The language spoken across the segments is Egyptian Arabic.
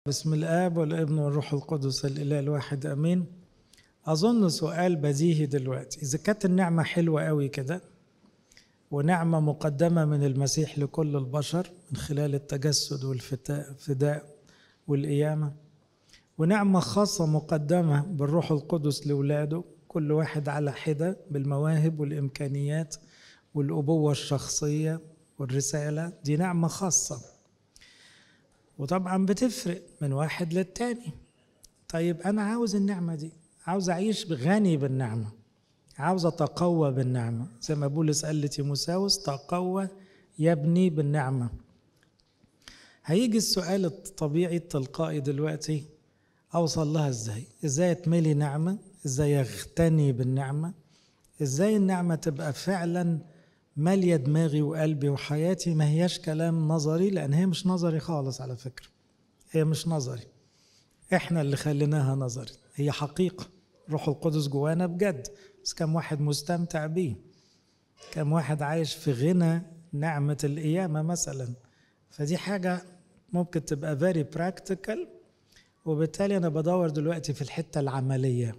بسم الآب والابن والروح القدس الإله الواحد أمين أظن سؤال بديهي دلوقتي إذا كانت النعمة حلوة قوي كده ونعمة مقدمة من المسيح لكل البشر من خلال التجسد والفداء والقيامة ونعمة خاصة مقدمة بالروح القدس لولاده كل واحد على حدة بالمواهب والإمكانيات والأبوة الشخصية والرسالة دي نعمة خاصة وطبعا بتفرق من واحد للتاني طيب أنا عاوز النعمة دي عاوز أعيش غني بالنعمة عاوز أتقوى بالنعمة زي ما بولس قال لتيموساوس تقوى يبني بالنعمة هيجي السؤال الطبيعي التلقائي دلوقتي أوصل لها إزاي إزاي أتملي نعمة إزاي أغتني بالنعمة إزاي النعمة تبقى فعلا مالية دماغي وقلبي وحياتي ما هياش كلام نظري لأن هي مش نظري خالص على فكرة هي مش نظري إحنا اللي خليناها نظري هي حقيقة روح القدس جوانا بجد بس كم واحد مستمتع بيه كم واحد عايش في غنى نعمة القيامة مثلا فدي حاجة ممكن تبقى very practical وبالتالي أنا بدور دلوقتي في الحتة العملية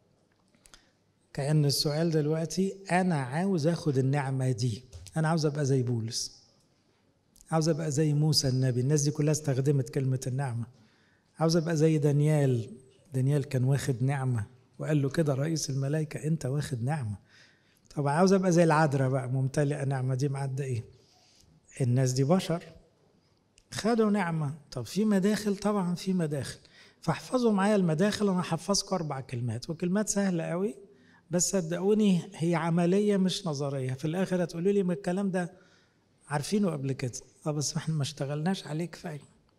كأن السؤال دلوقتي أنا عاوز أخد النعمة دي أنا عاوز أبقى زي بولس عاوز أبقى زي موسى النبي الناس دي كلها استخدمت كلمة النعمة عاوز أبقى زي دانيال دانيال كان واخد نعمة وقال له كده رئيس الملائكة أنت واخد نعمة طب عاوز أبقى زي العذراء بقى ممتلئة نعمة دي معدة إيه الناس دي بشر خدوا نعمة طب في مداخل طبعا في مداخل فاحفظوا معايا المداخل أنا هحفظكم أربع كلمات وكلمات سهلة قوي بس صدقوني هي عملية مش نظرية في الآخر هتقولوا لي ما الكلام ده عارفينه قبل كده اه بس احنا ما اشتغلناش عليه كفاية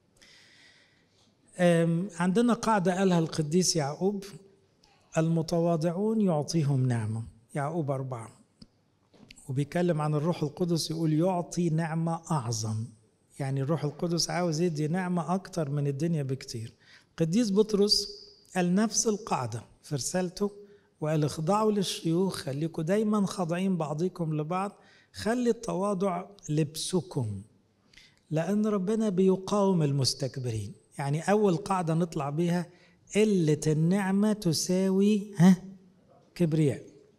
عندنا قاعدة قالها القديس يعقوب المتواضعون يعطيهم نعمة يعقوب أربعة وبيتكلم عن الروح القدس يقول يعطي نعمة أعظم يعني الروح القدس عاوز يدي نعمة أكتر من الدنيا بكتير قديس بطرس قال نفس القاعدة في رسالته وقال اخضعوا للشيوخ خليكم دايما خاضعين بعضكم لبعض خلي التواضع لبسكم لأن ربنا بيقاوم المستكبرين يعني أول قاعدة نطلع بيها قلة النعمة تساوي ها كبرياء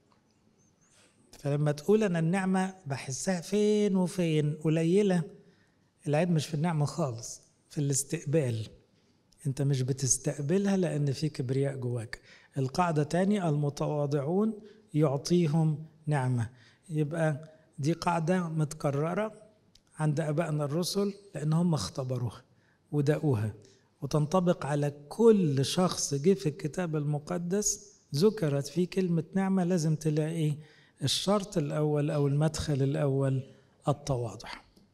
فلما تقول أنا النعمة بحسها فين وفين قليلة العيب مش في النعمة خالص في الاستقبال انت مش بتستقبلها لأن في كبرياء جواك القاعدة تاني المتواضعون يعطيهم نعمة يبقى دي قاعدة متكررة عند أبائنا الرسل لأن هم اختبروها ودقوها وتنطبق على كل شخص جه في الكتاب المقدس ذكرت فيه كلمة نعمة لازم تلاقي الشرط الأول أو المدخل الأول التواضع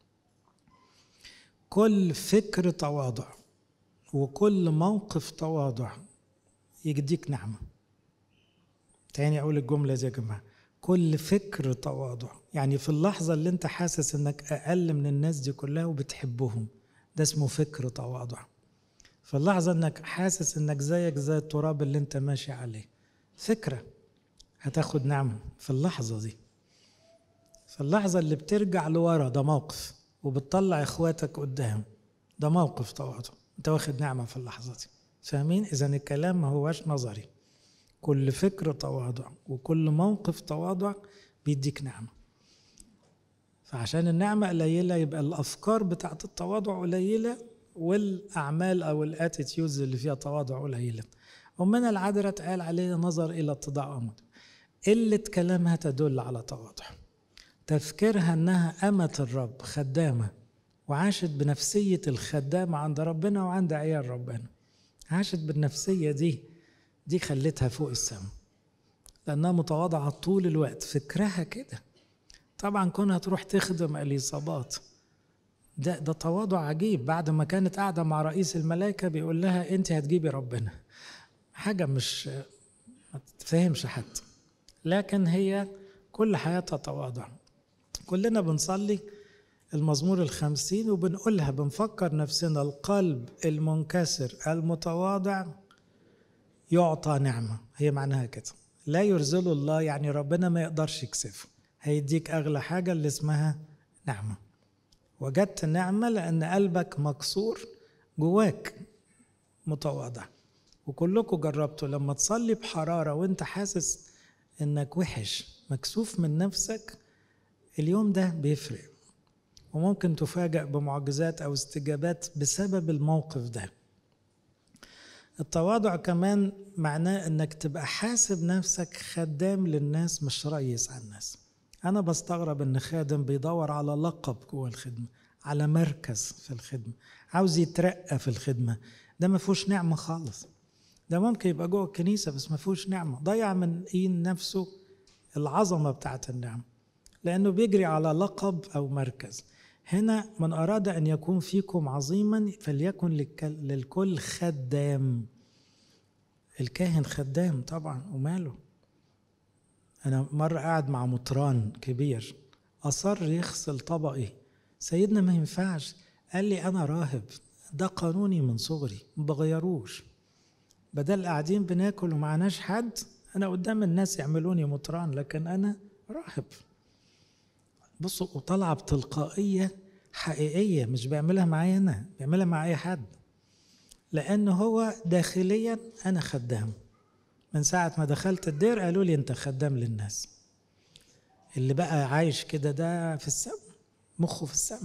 كل فكر تواضع وكل موقف تواضع يديك نعمة تاني أقول الجملة دي يا جماعة كل فكر تواضع يعني في اللحظة اللي انت حاسس انك أقل من الناس دي كلها وبتحبهم ده اسمه فكر تواضع في اللحظة انك حاسس انك زيك زي التراب اللي انت ماشي عليه فكرة هتاخد نعمة في اللحظة دي في اللحظة اللي بترجع لورا ده موقف وبتطلع اخواتك قدام ده موقف تواضع انت واخد نعمة في اللحظة دي فاهمين اذا الكلام ما هواش نظري كل فكر تواضع وكل موقف تواضع بيديك نعمة فعشان النعمة قليلة يبقى الأفكار بتاعت التواضع قليلة والأعمال أو الاتيتيودز اللي فيها تواضع قليلة ومن العذراء اتقال عليه نظر إلى اتضاع أمد قلة كلامها تدل على تواضع تفكيرها أنها أمة الرب خدامة وعاشت بنفسية الخدامة عند ربنا وعند عيال ربنا عاشت بالنفسية دي دي خلتها فوق السماء لأنها متواضعة طول الوقت فكرها كده طبعا كونها تروح تخدم اليصابات ده ده تواضع عجيب بعد ما كانت قاعدة مع رئيس الملائكة بيقول لها أنت هتجيبي ربنا حاجة مش ما تفهمش حد لكن هي كل حياتها تواضع كلنا بنصلي المزمور الخمسين وبنقولها بنفكر نفسنا القلب المنكسر المتواضع يعطى نعمة هي معناها كده لا يرزل الله يعني ربنا ما يقدرش يكسفه هيديك أغلى حاجة اللي اسمها نعمة وجدت نعمة لأن قلبك مكسور جواك متواضع وكلكم جربتوا لما تصلي بحرارة وانت حاسس انك وحش مكسوف من نفسك اليوم ده بيفرق وممكن تفاجأ بمعجزات أو استجابات بسبب الموقف ده التواضع كمان معناه انك تبقى حاسب نفسك خدام للناس مش رئيس على الناس انا بستغرب ان خادم بيدور على لقب جوه الخدمه على مركز في الخدمه عاوز يترقى في الخدمه ده ما فيهوش نعمه خالص ده ممكن يبقى جوه الكنيسه بس ما فيهوش نعمه ضيع من ايد نفسه العظمه بتاعت النعمه لانه بيجري على لقب او مركز هنا من أراد أن يكون فيكم عظيما فليكن للكل خدام الكاهن خدام طبعا وماله أنا مرة قاعد مع مطران كبير أصر يغسل طبقي سيدنا ما ينفعش قال لي أنا راهب ده قانوني من صغري ما بغيروش بدل قاعدين بناكل ومعناش حد أنا قدام الناس يعملوني مطران لكن أنا راهب بصوا وطالعه بتلقائيه حقيقيه مش بيعملها معايا انا بيعملها مع اي حد لان هو داخليا انا خدام من ساعه ما دخلت الدير قالوا لي انت خدام للناس اللي بقى عايش كده ده في السماء مخه في السماء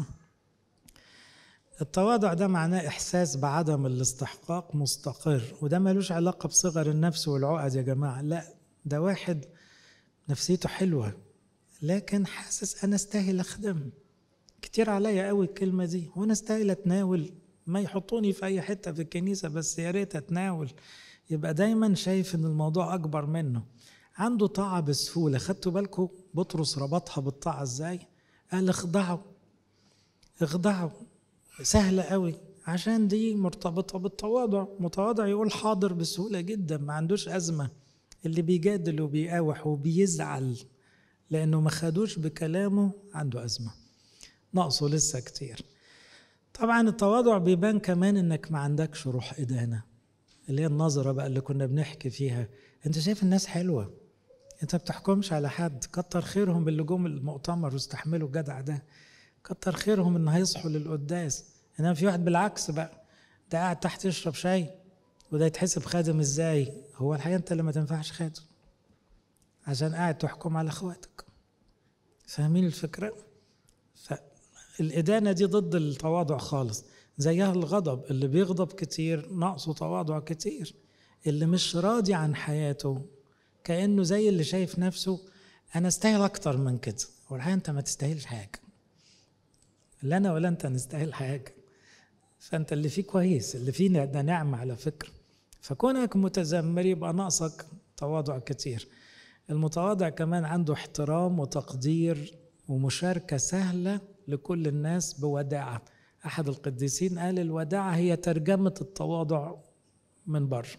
التواضع ده معناه احساس بعدم الاستحقاق مستقر وده ملوش علاقه بصغر النفس والعقد يا جماعه لا ده واحد نفسيته حلوه لكن حاسس انا استاهل اخدم كتير عليا قوي الكلمه دي وانا استاهل اتناول ما يحطوني في اي حته في الكنيسه بس يا ريت اتناول يبقى دايما شايف ان الموضوع اكبر منه عنده طاعه بسهوله خدتوا بالكم بطرس ربطها بالطاعه ازاي قال اخضعوا اخضعوا سهله قوي عشان دي مرتبطه بالتواضع متواضع يقول حاضر بسهوله جدا ما عندوش ازمه اللي بيجادل وبيقاوح وبيزعل لأنه ما خدوش بكلامه عنده أزمة ناقصه لسه كتير طبعا التواضع بيبان كمان انك ما عندكش روح إدانة اللي هي النظرة بقى اللي كنا بنحكي فيها انت شايف الناس حلوة انت بتحكمش على حد كتر خيرهم اللي جم المؤتمر واستحملوا الجدع ده كتر خيرهم ان هيصحوا للقداس انما في واحد بالعكس بقى ده قاعد تحت يشرب شاي وده يتحسب خادم ازاي هو الحقيقه انت اللي ما تنفعش خادم عشان قاعد تحكم على اخواتك فاهمين الفكرة؟ فالإدانة دي ضد التواضع خالص زيها الغضب اللي بيغضب كتير ناقصه تواضع كتير اللي مش راضي عن حياته كأنه زي اللي شايف نفسه أنا أستاهل أكتر من كده والحقيقة أنت ما تستاهلش حاجة لا أنا ولا أنت نستاهل حاجة فأنت اللي فيه كويس اللي فيه ده نعمة على فكرة فكونك متذمر يبقى ناقصك تواضع كتير المتواضع كمان عنده احترام وتقدير ومشاركة سهلة لكل الناس بوداعة أحد القديسين قال الوداعة هي ترجمة التواضع من بره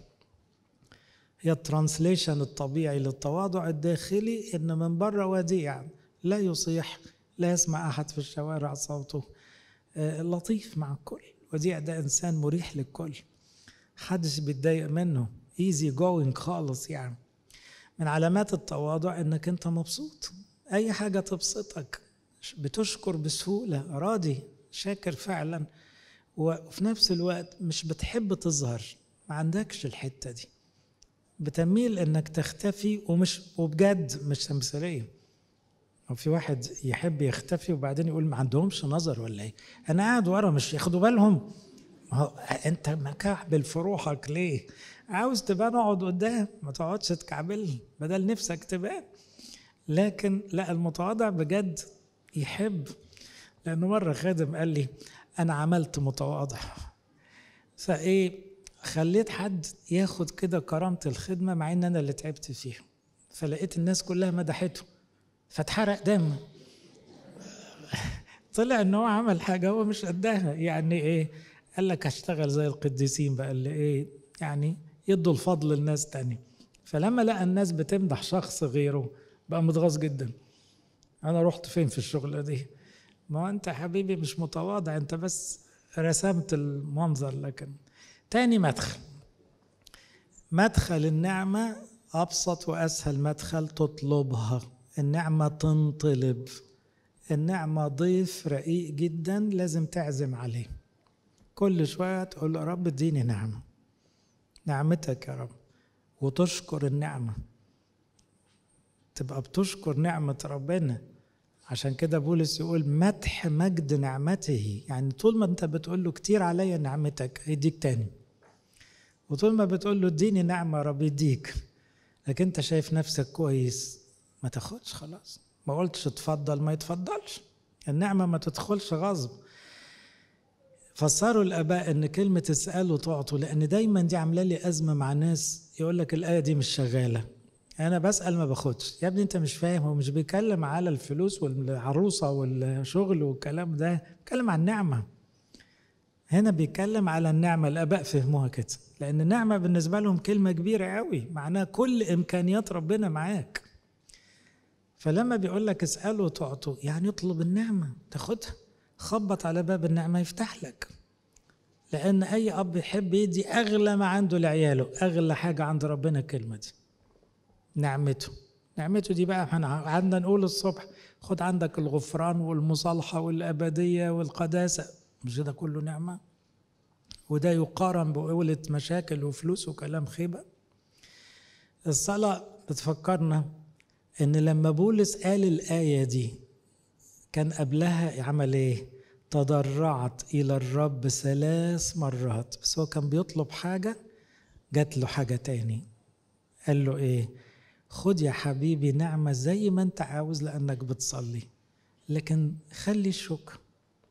هي الترانسليشن الطبيعي للتواضع الداخلي إن من بره وديع لا يصيح لا يسمع أحد في الشوارع صوته لطيف مع الكل وديع ده إنسان مريح للكل حدش بيتضايق منه ايزي جوينج خالص يعني من علامات التواضع انك انت مبسوط اي حاجه تبسطك بتشكر بسهوله راضي شاكر فعلا وفي نفس الوقت مش بتحب تظهر ما عندكش الحته دي بتميل انك تختفي ومش وبجد مش تمثيليه او في واحد يحب يختفي وبعدين يقول ما عندهمش نظر ولا ايه انا قاعد ورا مش ياخدوا بالهم ما هو انت مكعبل في روحك ليه عاوز تبان اقعد قدام ما تقعدش تكعبل بدل نفسك تبان لكن لا المتواضع بجد يحب لانه مره خادم قال لي انا عملت متواضع فايه خليت حد ياخد كده كرامه الخدمه مع ان انا اللي تعبت فيها فلقيت الناس كلها مدحته فاتحرق دم طلع ان هو عمل حاجه هو مش قدها يعني ايه قال لك هشتغل زي القديسين بقى اللي ايه يعني يدوا الفضل لناس تاني فلما لقى الناس بتمدح شخص غيره بقى متغاظ جدا انا رحت فين في الشغلة دي ما هو انت يا حبيبي مش متواضع انت بس رسمت المنظر لكن تاني مدخل مدخل النعمة أبسط وأسهل مدخل تطلبها النعمة تنطلب النعمة ضيف رقيق جدا لازم تعزم عليه كل شوية تقول له رب اديني نعمة نعمتك يا رب وتشكر النعمة تبقى بتشكر نعمة ربنا عشان كده بولس يقول مدح مجد نعمته يعني طول ما انت بتقول له كتير عليا نعمتك هيديك تاني وطول ما بتقول له اديني نعمة رب يديك لكن انت شايف نفسك كويس ما تاخدش خلاص ما قلتش اتفضل ما يتفضلش النعمة ما تدخلش غصب فسروا الآباء إن كلمة اسألوا تعطوا لأن دايما دي عاملة لي أزمة مع ناس يقول لك الآية دي مش شغالة أنا بسأل ما باخدش يا ابني أنت مش فاهم هو مش بيتكلم على الفلوس والعروسة والشغل والكلام ده بيتكلم عن النعمة هنا بيتكلم على النعمة الآباء فهموها كده لأن النعمة بالنسبة لهم كلمة كبيرة قوي معناها كل إمكانيات ربنا معاك فلما بيقول لك اسأله تعطوا يعني اطلب النعمة تاخدها خبط على باب النعمة يفتح لك لأن أي أب يحب يدي أغلى ما عنده لعياله أغلى حاجة عند ربنا الكلمة دي نعمته نعمته دي بقى احنا قعدنا نقول الصبح خد عندك الغفران والمصالحة والأبدية والقداسة مش ده كله نعمة وده يقارن بقولة مشاكل وفلوس وكلام خيبة الصلاة بتفكرنا ان لما بولس قال الآية دي كان قبلها عمل ايه تضرعت الى الرب ثلاث مرات بس هو كان بيطلب حاجة جات له حاجة تاني قال له ايه خد يا حبيبي نعمة زي ما انت عاوز لانك بتصلي لكن خلي الشكر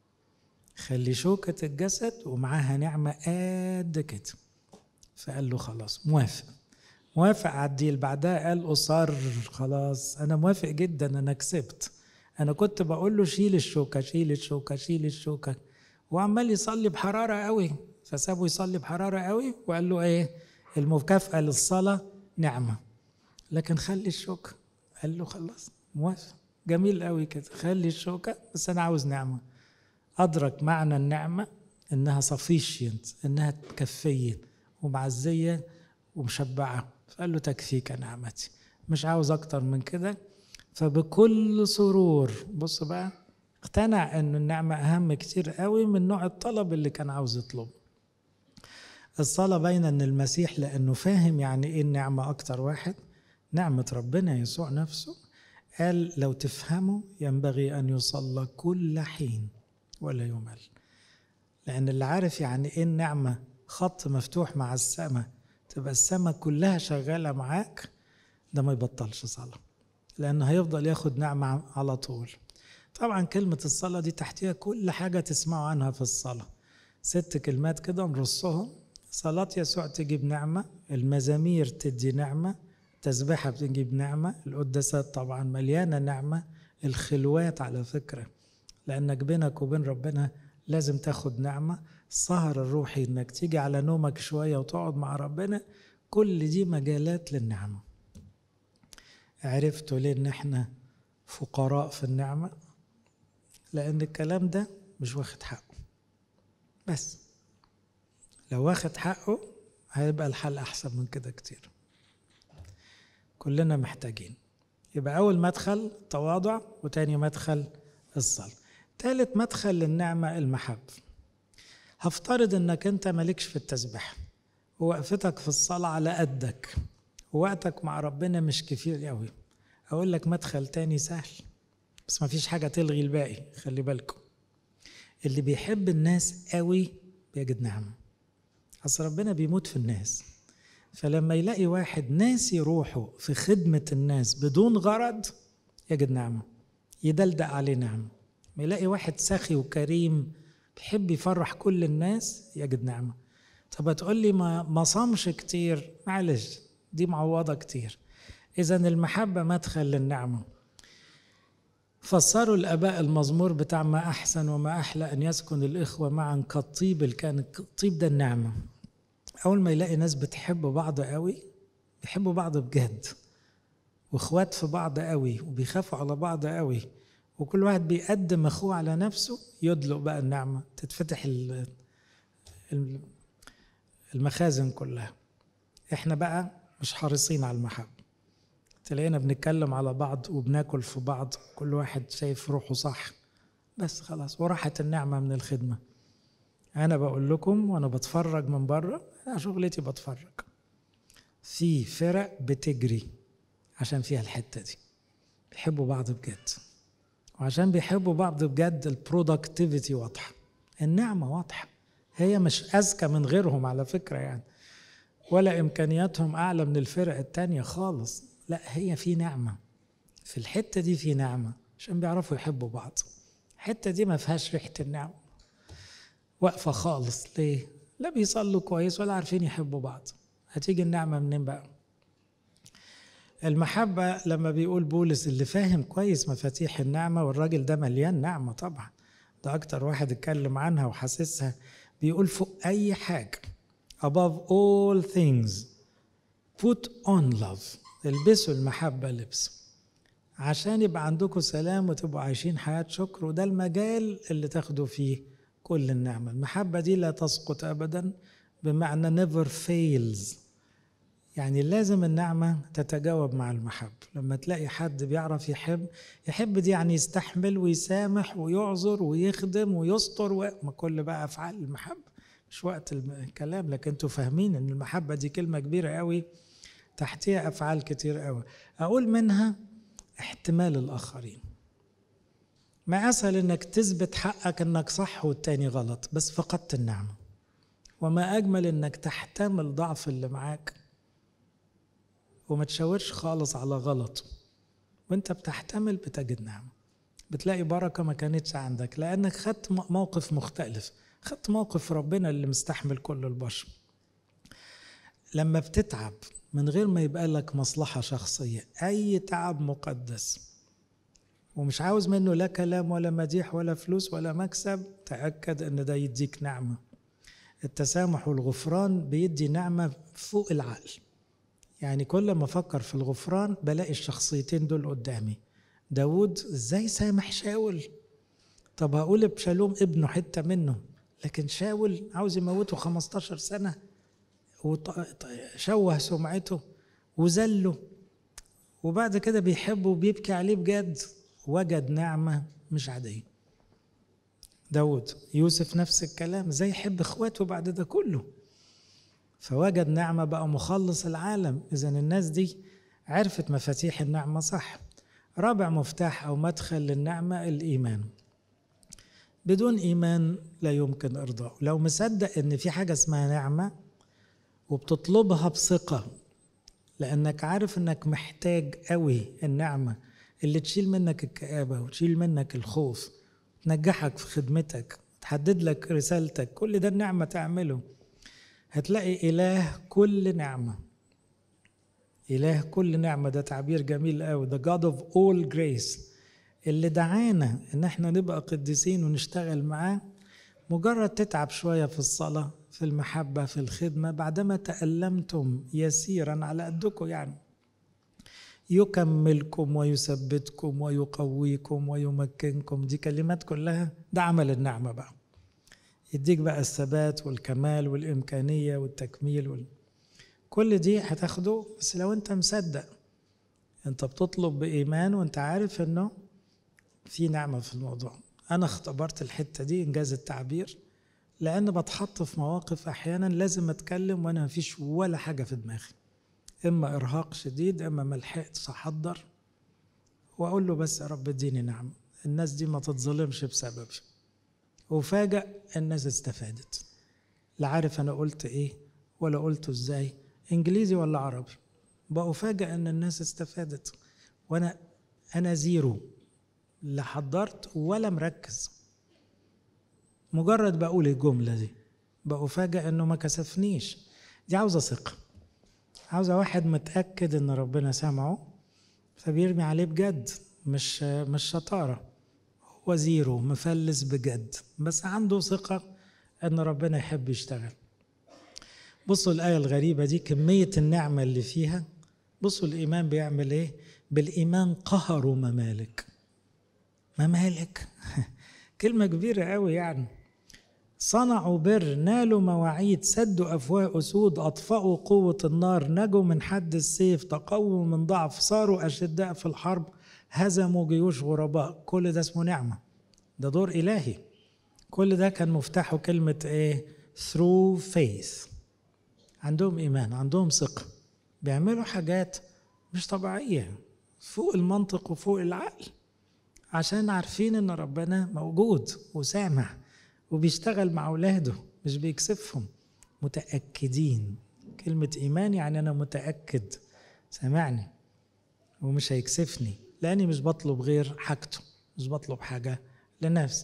خلي شوكة الجسد ومعاها نعمة قد كده فقال له خلاص موافق موافق على الديل بعدها قال أصر خلاص أنا موافق جدا أنا كسبت أنا كنت بقول له شيل الشوكة شيل الشوكة شيل الشوكة وعمال يصلي بحرارة قوي فسابه يصلي بحرارة قوي وقال له إيه المكافأة للصلاة نعمة لكن خلي الشوكة قال له خلاص موافق جميل قوي كده خلي الشوكة بس أنا عاوز نعمة أدرك معنى النعمة إنها سفيشينت إنها تكفية ومعزية ومشبعة فقال له تكفيك نعمتي مش عاوز أكتر من كده فبكل سرور بص بقى اقتنع إن النعمة أهم كتير قوي من نوع الطلب اللي كان عاوز يطلبه الصلاة باينة إن المسيح لأنه فاهم يعني إيه النعمة أكتر واحد نعمة ربنا يسوع نفسه قال لو تفهموا ينبغي أن يصلى كل حين ولا يمل لأن اللي عارف يعني إيه النعمة خط مفتوح مع السماء تبقى السماء كلها شغالة معاك ده ما يبطلش صلاة لأنه هيفضل ياخد نعمة على طول طبعا كلمة الصلاة دي تحتها كل حاجة تسمعوا عنها في الصلاة ست كلمات كده نرصهم صلاة يسوع تجيب نعمة المزامير تدي نعمة تسبيحة بتجيب نعمة القداسات طبعا مليانة نعمة الخلوات على فكرة لأنك بينك وبين ربنا لازم تاخد نعمة السهر الروحي إنك تيجي على نومك شوية وتقعد مع ربنا كل دي مجالات للنعمة عرفتوا ليه إن إحنا فقراء في النعمة لأن الكلام ده مش واخد حقه بس لو واخد حقه هيبقى الحل أحسن من كده كتير كلنا محتاجين يبقى أول مدخل تواضع وتاني مدخل الصلاة تالت مدخل للنعمة المحبة هفترض انك انت مالكش في التسبيح ووقفتك في الصلاة على قدك ووقتك مع ربنا مش كتير قوي اقول لك مدخل تاني سهل بس ما فيش حاجة تلغي الباقي خلي بالكم اللي بيحب الناس قوي بيجد نعمة أصل ربنا بيموت في الناس فلما يلاقي واحد ناسي روحه في خدمة الناس بدون غرض يجد نعمة يدلدق عليه نعمة ما يلاقي واحد سخي وكريم بيحب يفرح كل الناس يجد نعمة طب هتقول لي ما ما صامش كتير معلش دي معوضة كتير إذا المحبة مدخل للنعمة فسروا الآباء المزمور بتاع ما أحسن وما أحلى أن يسكن الإخوة معا كالطيب اللي كان الطيب ده النعمة أول ما يلاقي ناس بتحب بعض قوي بيحبوا بعض بجد واخوات في بعض قوي وبيخافوا على بعض قوي وكل واحد بيقدم اخوه على نفسه يدلق بقى النعمه تتفتح المخازن كلها احنا بقى مش حريصين على المحبه تلاقينا بنتكلم على بعض وبناكل في بعض كل واحد شايف روحه صح بس خلاص وراحت النعمه من الخدمه انا بقول لكم وانا بتفرج من بره انا شغلتي بتفرج في فرق بتجري عشان فيها الحتة دي بيحبوا بعض بجد وعشان بيحبوا بعض بجد البرودكتيفيتي واضحة النعمة واضحة هي مش أذكى من غيرهم على فكرة يعني ولا إمكانياتهم أعلى من الفرق التانية خالص لا هي في نعمة في الحتة دي في نعمة عشان بيعرفوا يحبوا بعض الحتة دي ما فيهاش ريحة النعمة واقفة خالص ليه؟ لا بيصلوا كويس ولا عارفين يحبوا بعض هتيجي النعمة منين بقى؟ المحبة لما بيقول بولس اللي فاهم كويس مفاتيح النعمة والراجل ده مليان نعمة طبعا ده أكتر واحد اتكلم عنها وحاسسها بيقول فوق أي حاجة above all things put on love البسوا المحبة لبس عشان يبقى عندكم سلام وتبقوا عايشين حياة شكر وده المجال اللي تاخدوا فيه كل النعمة المحبة دي لا تسقط أبدا بمعنى never fails يعني لازم النعمة تتجاوب مع المحبة لما تلاقي حد بيعرف يحب يحب دي يعني يستحمل ويسامح ويعذر ويخدم ويستر وما كل بقى أفعال المحبة مش وقت الكلام لكن انتوا فاهمين ان المحبة دي كلمة كبيرة قوي تحتها أفعال كتير قوي أقول منها احتمال الآخرين ما أسهل إنك تثبت حقك إنك صح والتاني غلط بس فقدت النعمة وما أجمل إنك تحتمل ضعف اللي معاك وما تشاورش خالص على غلط وانت بتحتمل بتجد نعمة بتلاقي بركة ما كانتش عندك لأنك خدت موقف مختلف خدت موقف ربنا اللي مستحمل كل البشر لما بتتعب من غير ما يبقى لك مصلحة شخصية أي تعب مقدس ومش عاوز منه لا كلام ولا مديح ولا فلوس ولا مكسب تأكد أن ده يديك نعمة التسامح والغفران بيدي نعمة فوق العقل يعني كل ما أفكر في الغفران بلاقي الشخصيتين دول قدامي داود ازاي سامح شاول طب هقول بشالوم ابنه حتة منه لكن شاول عاوز يموته 15 سنة وشوه سمعته وذله وبعد كده بيحبه وبيبكي عليه بجد وجد نعمة مش عادية داود يوسف نفس الكلام زي يحب اخواته بعد ده كله فوجد نعمة بقى مخلص العالم إذا الناس دي عرفت مفاتيح النعمة صح رابع مفتاح أو مدخل للنعمة الإيمان بدون إيمان لا يمكن إرضاء لو مصدق إن في حاجة اسمها نعمة وبتطلبها بثقة لأنك عارف إنك محتاج قوي النعمة اللي تشيل منك الكآبة وتشيل منك الخوف تنجحك في خدمتك تحدد لك رسالتك كل ده النعمة تعمله هتلاقي إله كل نعمة إله كل نعمة ده تعبير جميل قوي The God of all grace اللي دعانا إن احنا نبقى قديسين ونشتغل معاه مجرد تتعب شوية في الصلاة في المحبة في الخدمة بعدما تألمتم يسيرا على قدكم يعني يكملكم ويثبتكم ويقويكم ويمكنكم دي كلمات كلها ده عمل النعمة بقى يديك بقى الثبات والكمال والإمكانية والتكميل وال... كل دي هتاخده بس لو انت مصدق انت بتطلب بإيمان وانت عارف انه في نعمة في الموضوع أنا اختبرت الحتة دي إنجاز التعبير لأن بتحط في مواقف أحيانا لازم أتكلم وأنا مفيش ولا حاجة في دماغي إما إرهاق شديد إما ملحقتش أحضر وأقول له بس يا رب اديني نعمة الناس دي ما تتظلمش بسببي وفاجأ الناس استفادت لا عارف أنا قلت إيه ولا قلته إزاي إنجليزي ولا عربي بأفاجأ إن الناس استفادت وأنا أنا زيرو لا حضرت ولا مركز مجرد بقول الجملة دي بأفاجأ إنه ما كسفنيش دي عاوزة ثقة عاوزة واحد متأكد إن ربنا سامعه فبيرمي عليه بجد مش مش شطارة هو زيرو مفلس بجد بس عنده ثقة إن ربنا يحب يشتغل بصوا الآية الغريبة دي كمية النعمة اللي فيها بصوا الإيمان بيعمل إيه بالإيمان قهروا ممالك ممالك كلمة كبيرة قوي يعني صنعوا بر نالوا مواعيد سدوا أفواه أسود أطفأوا قوة النار نجوا من حد السيف تقووا من ضعف صاروا أشداء في الحرب هزموا جيوش غرباء كل ده اسمه نعمة ده دور إلهي كل ده كان مفتاحه كلمة إيه through faith عندهم إيمان عندهم ثقة بيعملوا حاجات مش طبيعية فوق المنطق وفوق العقل عشان عارفين ان ربنا موجود وسامع وبيشتغل مع اولاده مش بيكسفهم متاكدين كلمه ايمان يعني انا متاكد سامعني ومش هيكسفني لاني مش بطلب غير حاجته مش بطلب حاجه لنفسي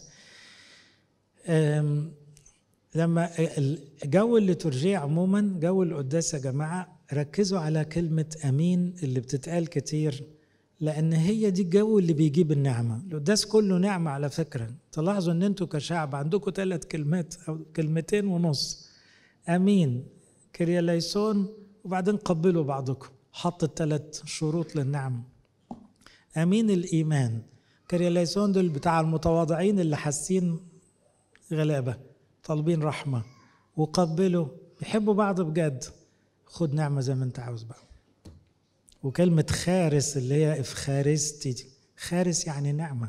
لما جو الليتورجية عموما جو القداس يا جماعة ركزوا على كلمة أمين اللي بتتقال كتير لأن هي دي الجو اللي بيجيب النعمة القداس كله نعمة على فكرة تلاحظوا أن أنتوا كشعب عندكم ثلاث كلمات أو كلمتين ونص أمين كرياليسون وبعدين قبلوا بعضكم حط الثلاث شروط للنعمة أمين الإيمان كرياليسون دول بتاع المتواضعين اللي حاسين غلابة طالبين رحمة وقبلوا بيحبوا بعض بجد خد نعمة زي ما انت عاوز بقى وكلمة خارس اللي هي افخارستي خارس يعني نعمة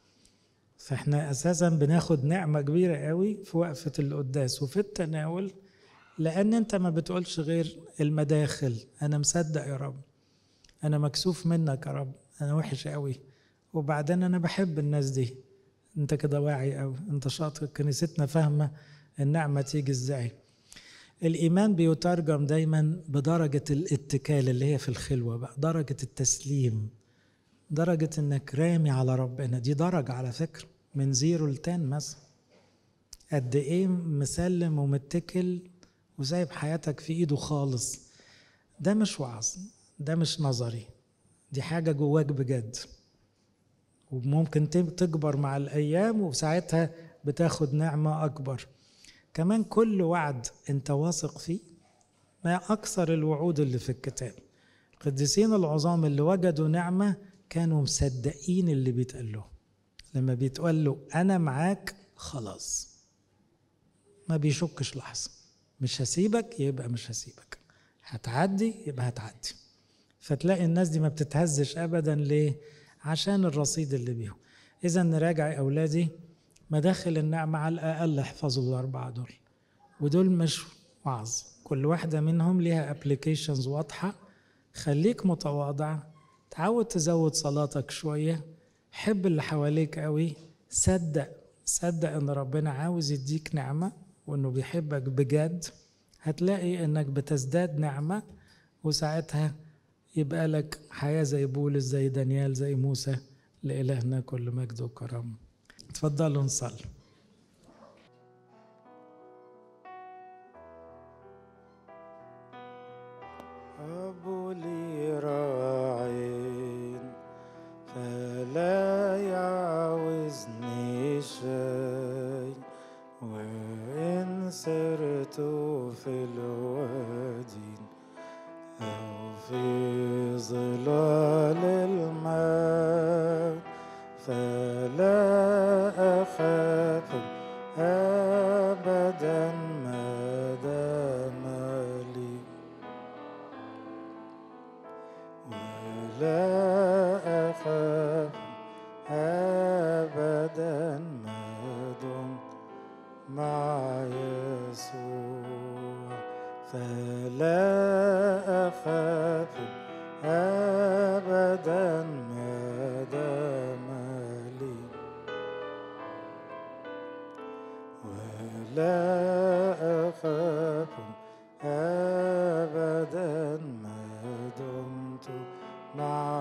فاحنا اساسا بناخد نعمة كبيرة قوي في وقفة القداس وفي التناول لان انت ما بتقولش غير المداخل انا مصدق يا رب انا مكسوف منك يا رب انا وحش قوي وبعدين انا بحب الناس دي انت كده واعي قوي انت شاطر كنيستنا فاهمة النعمة تيجي ازاي الإيمان بيترجم دايما بدرجة الاتكال اللي هي في الخلوة بقى درجة التسليم درجة إنك رامي على ربنا دي درجة على فكرة من زيرو لتان مثلا قد إيه مسلم ومتكل وسايب حياتك في إيده خالص ده مش وعظ ده مش نظري دي حاجة جواك بجد وممكن تكبر مع الأيام وساعتها بتاخد نعمة أكبر كمان كل وعد انت واثق فيه ما اكثر الوعود اللي في الكتاب القديسين العظام اللي وجدوا نعمه كانوا مصدقين اللي بيتقال له لما بيتقال له انا معاك خلاص ما بيشكش لحظه مش هسيبك يبقى مش هسيبك هتعدي يبقى هتعدي فتلاقي الناس دي ما بتتهزش ابدا ليه عشان الرصيد اللي بيهم اذا نراجع يا اولادي مداخل النعمة على الأقل احفظوا الأربعة دول ودول مش وعظ كل واحدة منهم ليها ابلكيشنز واضحة خليك متواضع تعود تزود صلاتك شوية حب اللي حواليك قوي صدق صدق ان ربنا عاوز يديك نعمة وانه بيحبك بجد هتلاقي انك بتزداد نعمة وساعتها يبقى لك حياة زي بولس زي دانيال زي موسى لإلهنا كل مجد وكرم تفضلوا نصلي أبو لي راعين فلا يعوزني شيء وإن سرت في الوادي أو في ظلال الماء فلا أخاف أبدا ما دام لي ولا أخاف أبدا ما دمت مع يسوع فلا أخاف أبدا ما دام لي ولا أخاف أبدا ما دمت مع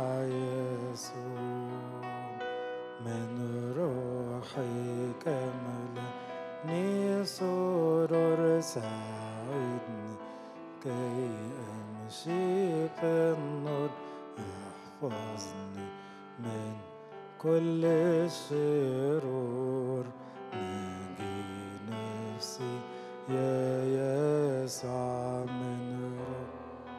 يسوع من روحك ملأني سرور ساعدني كي أمشي في النور احفظني من كل الشرور نجي نفسي يا يسوع من رب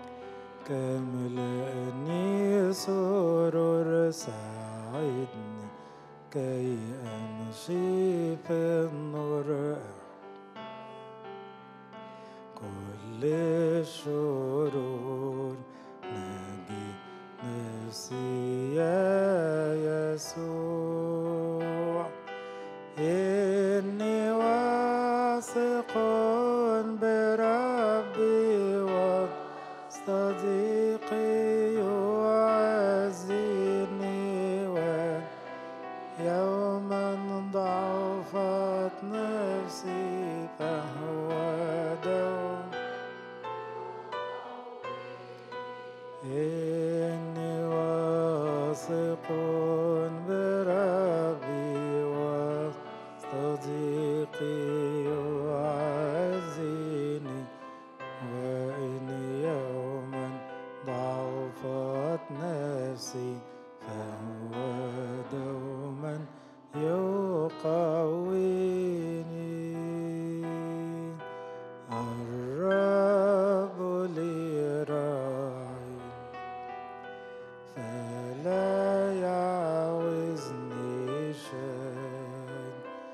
كملأني سرور ساعدني كي أمشي في النور كل الشرور نجي نفسي يا يسوع إني واثق بربي واستضيع إني واثق بربي وصديقي يعزيني وإن يوما ضعفت نفسي فهو دوما يقويني الرب لي راعي فلا يعوزني شيء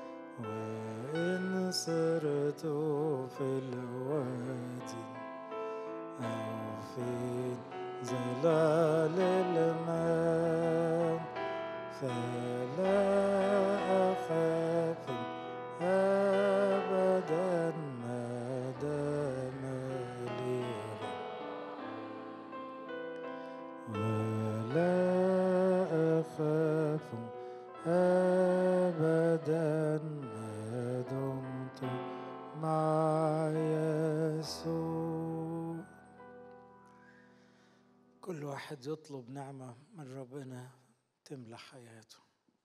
وإن سرت في الوادي أو في ظلال الماء فلا أخاف أبدا ما دام لي رب ولا أخاف أبدا ما دمت مع يسوع كل واحد يطلب نعمة من ربنا تملى حياته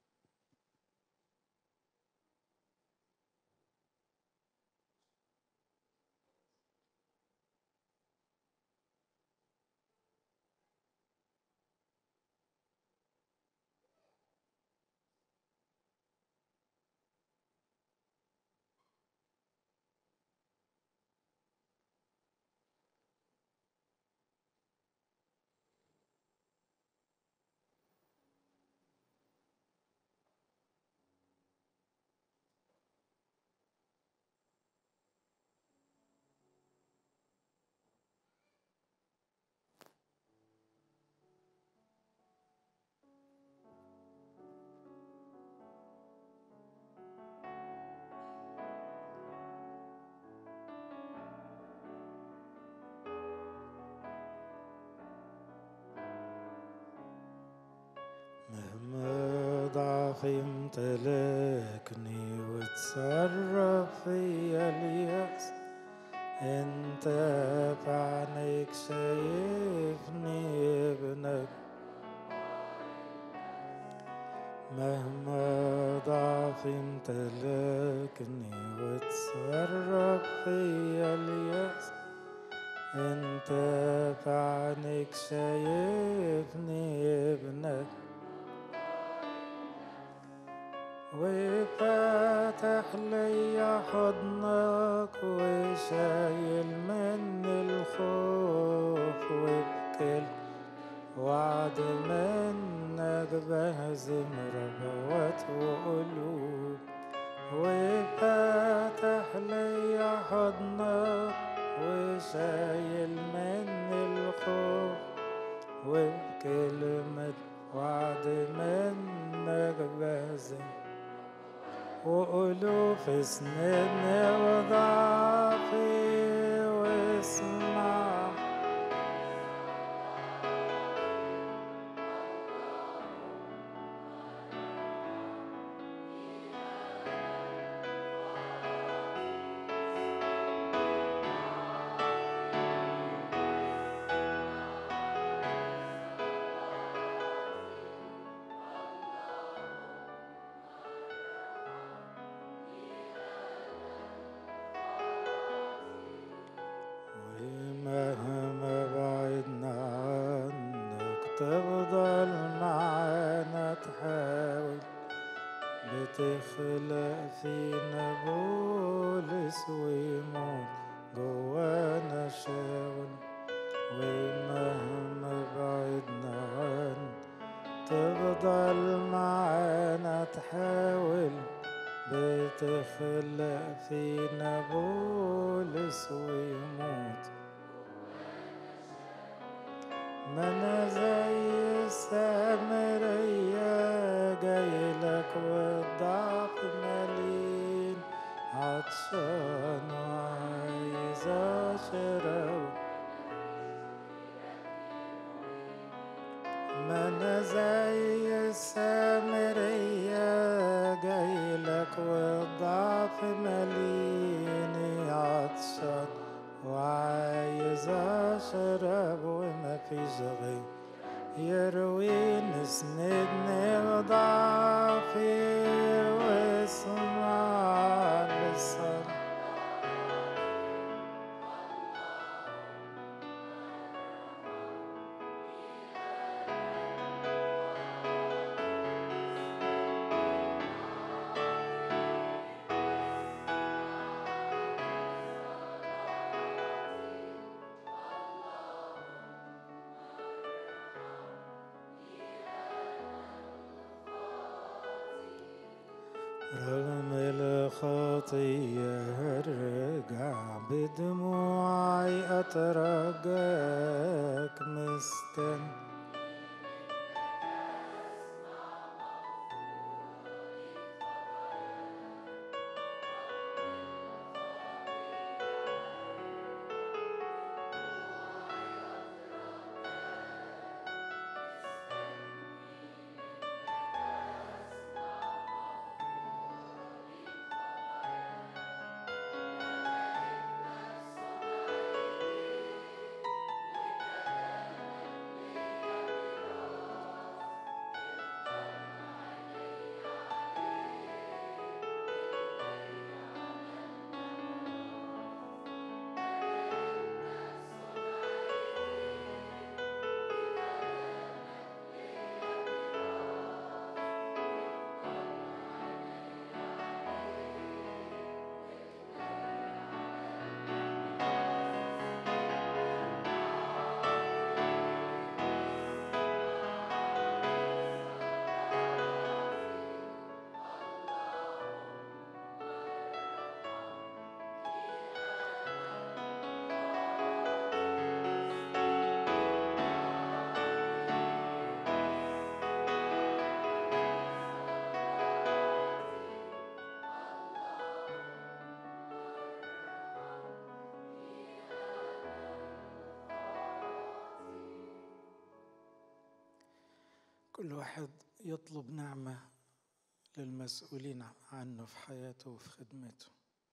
مهما ضعفي امتلكني وتصرف فيا اليأس انت في عينيك شايفني ابنك مهما ضعفي امتلكني وتصرف فيا اليأس انت في عينيك شايفني ابنك وفاتح ليا حضنك وشايل مني الخوف وبكل وعد منك بهزم ربوات وقلوب وفاتح ليا حضنك وشايل مني الخوف وبكلمة وعد منك بهزم وألوف سنين وضعفي واسمع ومهما بعدنا عنك تفضل معانا تحاول بتخلق فينا بولس ويموت جوانا شاول ومهما بعدنا عنك تفضل معانا تحاول بتخلق فينا بولس ويموت ما انا زي السامرية جايلك والضعف مليان عطشان وعايز اشرب ما انا زي السامرية جايلك والضعف مليني عطشان وعايز أشرب وما فيش غير يرويني سندني وضعفي واسمع للصلاة رغم الخطية ارجع بدموعي أترجاك مستن كل واحد يطلب نعمة للمسؤولين عنه في حياته وفي خدمته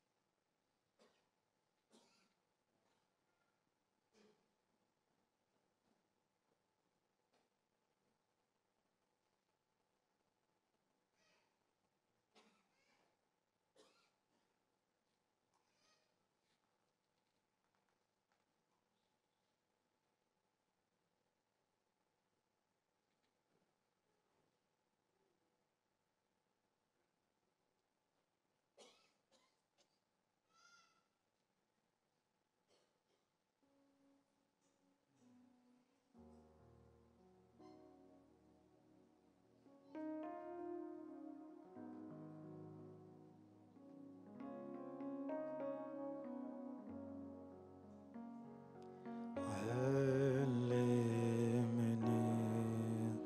علمني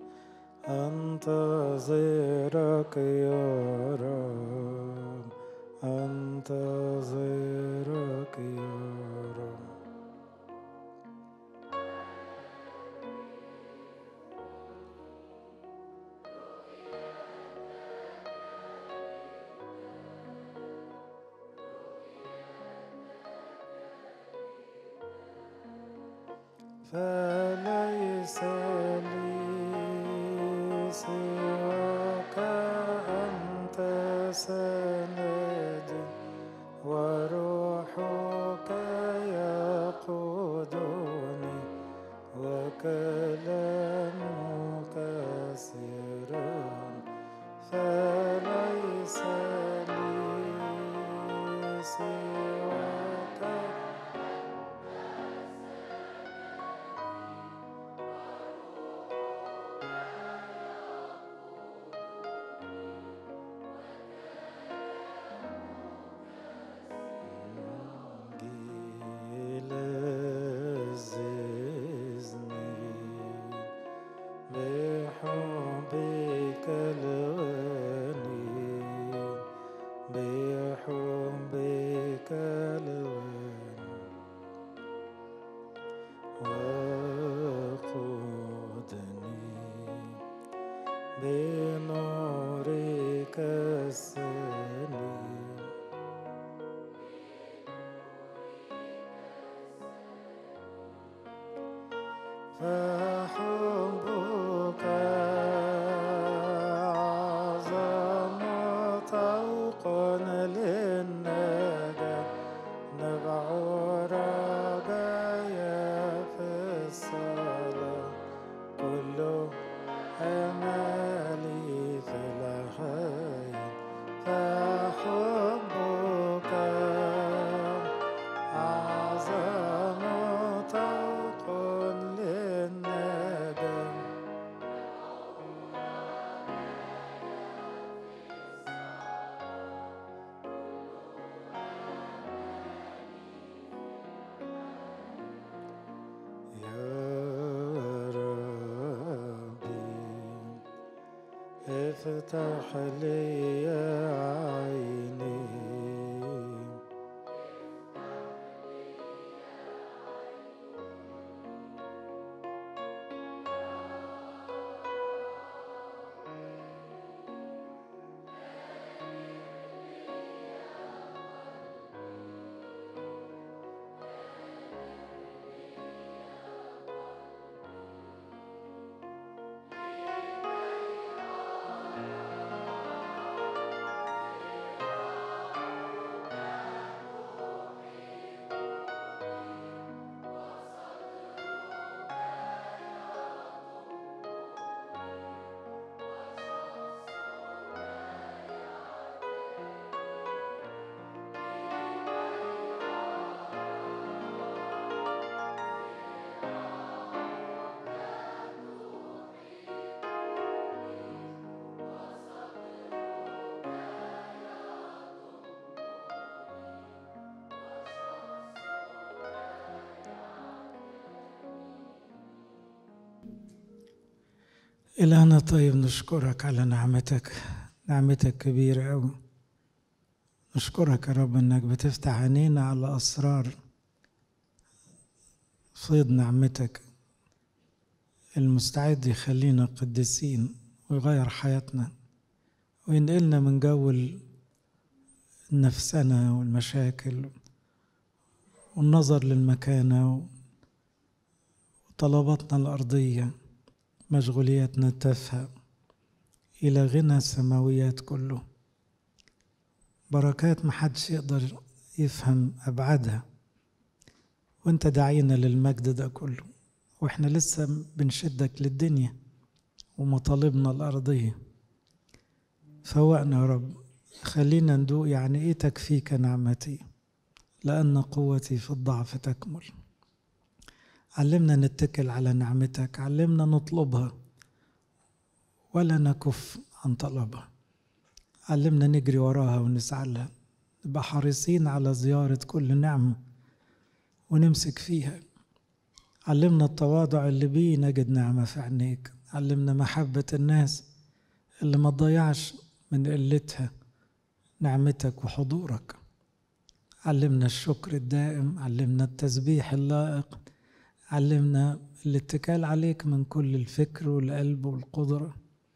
أنتظرك يا رب أنتظرك يا رب فليس لي سواك أنت سندي وروحك يقودني وكلامك سرا فليس لي سواك فحبك أعظم طوقا للنجاة نبع رجايا في الصلاة كل أمالي في الحياة فحبك أعظم طوق للندم يا ربي افتح لي عيني إلهنا طيب نشكرك على نعمتك نعمتك كبيرة أوي نشكرك يا رب إنك بتفتح عينينا على أسرار فيض نعمتك المستعد يخلينا قديسين ويغير حياتنا وينقلنا من جو النفسنة والمشاكل والنظر للمكانة وطلباتنا الأرضية مشغولياتنا التافهة إلى غنى السماويات كله بركات محدش يقدر يفهم أبعادها وانت داعينا للمجد ده كله واحنا لسه بنشدك للدنيا ومطالبنا الأرضية فوقنا يا رب خلينا ندوق يعني ايه تكفيك نعمتي لأن قوتي في الضعف تكمل علمنا نتكل على نعمتك علمنا نطلبها ولا نكف عن طلبها علمنا نجري وراها ونسعى لها نبقى حريصين على زيارة كل نعمة ونمسك فيها علمنا التواضع اللي بيه نجد نعمة في عينيك علمنا محبة الناس اللي ما تضيعش من قلتها نعمتك وحضورك علمنا الشكر الدائم علمنا التسبيح اللائق علمنا الاتكال عليك من كل الفكر والقلب والقدرة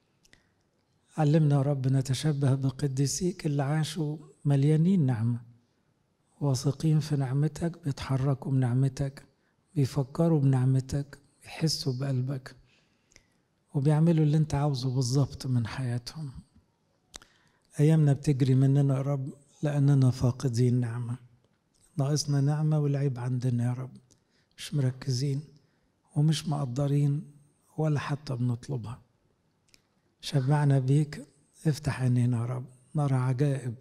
علمنا يا رب نتشبه بقديسيك اللي عاشوا مليانين نعمة واثقين في نعمتك بيتحركوا بنعمتك بيفكروا بنعمتك بيحسوا بقلبك وبيعملوا اللي انت عاوزه بالظبط من حياتهم أيامنا بتجري مننا يا رب لأننا فاقدين نعمة ناقصنا نعمة والعيب عندنا يا رب مش مركزين ومش مقدرين ولا حتى بنطلبها شبعنا بيك افتح عينينا يا رب نرى عجائب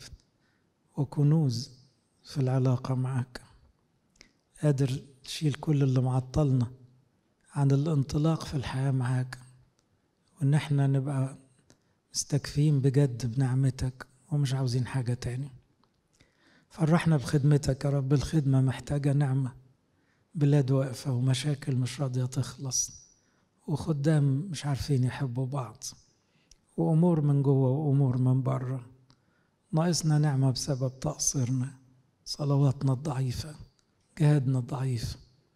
وكنوز في العلاقة معك قادر تشيل كل اللي معطلنا عن الانطلاق في الحياة معاك وإن احنا نبقى مستكفين بجد بنعمتك ومش عاوزين حاجة تاني فرحنا بخدمتك يا رب الخدمة محتاجة نعمة بلاد واقفة ومشاكل مش راضية تخلص وخدام مش عارفين يحبوا بعض وأمور من جوه وأمور من بره ناقصنا نعمة بسبب تقصيرنا صلواتنا الضعيفة جهادنا الضعيف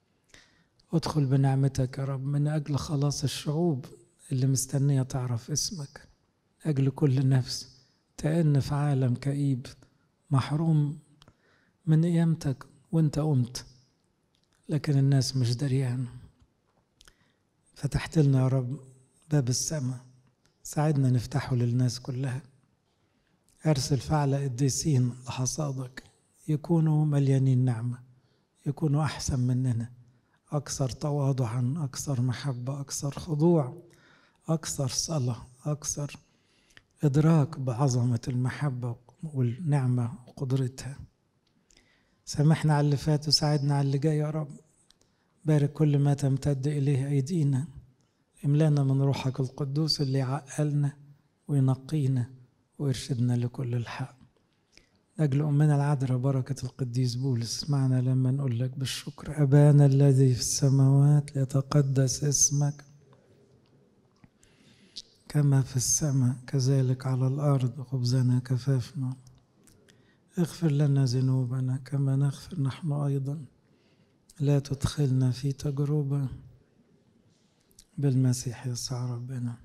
ادخل بنعمتك يا رب من أجل خلاص الشعوب اللي مستنية تعرف اسمك أجل كل نفس تأن في عالم كئيب محروم من قيامتك وانت قمت لكن الناس مش دريان فتحت لنا يا رب باب السماء ساعدنا نفتحه للناس كلها ارسل فعل قديسين لحصادك يكونوا مليانين نعمة يكونوا أحسن مننا أكثر تواضعا أكثر محبة أكثر خضوع أكثر صلاة أكثر إدراك بعظمة المحبة والنعمة وقدرتها سامحنا على اللي فات وساعدنا على اللي جاي يا رب بارك كل ما تمتد إليه أيدينا املانا من روحك القدوس اللي يعقلنا وينقينا ويرشدنا لكل الحق لأجل أمنا العذراء بركة القديس بولس اسمعنا لما نقول لك بالشكر أبانا الذي في السماوات ليتقدس اسمك كما في السماء كذلك على الأرض خبزنا كفافنا اغفر لنا ذنوبنا كما نغفر نحن أيضا لا تدخلنا في تجربة بالمسيح يسوع ربنا